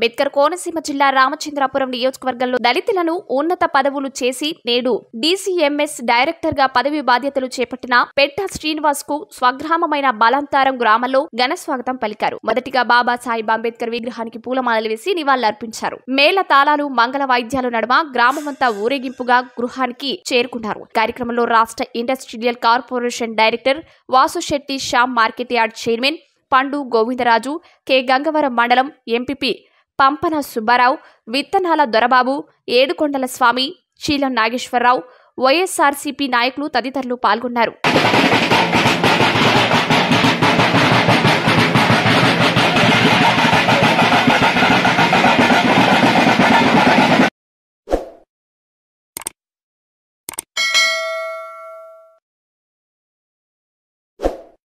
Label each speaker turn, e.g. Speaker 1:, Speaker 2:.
Speaker 1: అంబేద్కర్ కోనసీమ జిల్లా రామచంద్రాపురం నియోజకవర్గంలో దళితులను ఉన్నత పదవులు చేసి నేడు డీసీఎంఎస్ డైరెక్టర్ గా పదవి బాధ్యతలు చేపట్టిన పెట్ట శ్రీనివాస్ కు స్వగ్రామమైన బలంతారం గ్రామంలో ఘన స్వాగతం పలికారు మొదటిగా బాబా సాహెబ్ అంబేద్కర్ విగ్రహానికి పూలమాలలు వేసి నివాళులర్పించారు మేళ తాళాలు మంగళ వాయిద్యాల నడుమ గ్రామమంతా ఊరేగింపుగా గృహానికి చేరుకున్నారు కార్యక్రమంలో రాష్ట్ర industrial corporation director Vasushetti Shyam market yard chairman Pandu Govindaraju K Gangavaram మండలం ఎంపీపీ పంపన సుబ్బారావు విత్తనాల దొరబాబు ఏడుకొండల స్వామి శీలం నాగేశ్వరరావు వైఎస్ఆర్సీపీ నాయకులు తదితరులు పాల్గొన్నారు